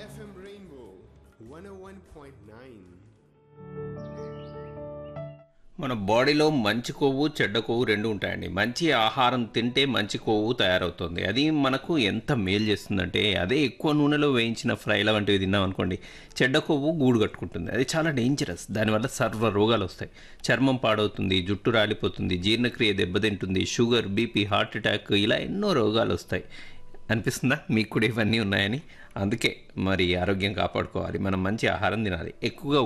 FM Rainbow 101.9. మన బాడీలో మంచి కొవ్వు చెడ్డ కొవ్వు రెండు ఉంటాయండి మంచి ఆహారం తింటే మంచి కొవ్వు తయారవుతుంది అది మనకు ఎంత మేలు చేస్తుందంటే అదే ఎక్కువ నూనెలో వేయించిన ఫ్రైల వంటివి తిన్నాం అనుకోండి చెడ్డ కొవ్వు గూడు కట్టుకుంటుంది అది చాలా డేంజరస్ దానివల్ల సర్వ రోగాలు వస్తాయి చర్మం పాడవుతుంది జుట్టు రాలిపోతుంది జీర్ణక్రియ దెబ్బతింటుంది షుగర్ బీపీ హార్ట్ అటాక్ ఇలా ఎన్నో రోగాలు వస్తాయి అనిపిస్తుందా మీకు కూడా ఇవన్నీ ఉన్నాయని అందుకే మరి ఆరోగ్యం కాపాడుకోవాలి మనం మంచి ఆహారం తినాలి ఎక్కువగా